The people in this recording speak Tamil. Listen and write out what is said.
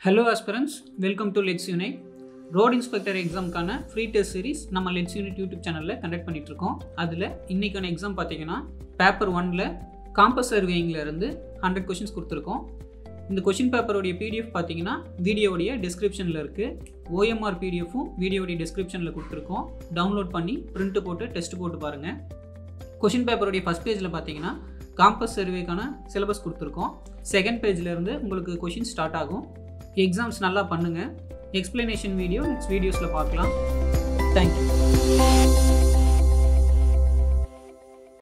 hello aspirants welcome to let's unite road inspector எக்ஸாமுக்கான ஃப்ரீ டெஸ்ட் சீரிஸ் நம்ம லெட்ஸ் யூனிட் யூடியூப் சேனலில் கண்டக்ட் பண்ணிட்டு இருக்கோம் அதில் இன்றைக்கான எக்ஸாம் பார்த்தீங்கன்னா பேப்பர் ஒனில் காம்பஸ் சர்வேயிங்கில் இருந்து ஹண்ட்ரட் கொஷின்ஸ் கொடுத்துருக்கோம் இந்த கொஷின் பேப்பரோடைய பிடிஎஃப் பார்த்தீங்கன்னா வீடியோவுடைய டிஸ்கிரிப்ஷனில் இருக்குது ஓஎம்ஆர் பிடிஎஃப்பும் வீடியோடைய டிஸ்கிரிப்ஷனில் கொடுத்துருக்கோம் டவுன்லோட் பண்ணி பிரிண்ட் போட்டு டெஸ்ட் போட்டு பாருங்கள் கொஷின் பேப்பருடைய ஃபஸ்ட் பேஜில் பார்த்தீங்கன்னா காம்பஸ் சர்வேக்கான சிலபஸ் கொடுத்துருக்கோம் செகண்ட் பேஜில் இருந்து உங்களுக்கு கொஷின் ஸ்டார்ட் ஆகும் எக்ஸாம்ஸ் நல்லா பண்ணுங்கள் எக்ஸ்பிளனேஷன் வீடியோ நெக்ஸ்ட் வீடியோஸில் பார்க்கலாம் தேங்க்யூ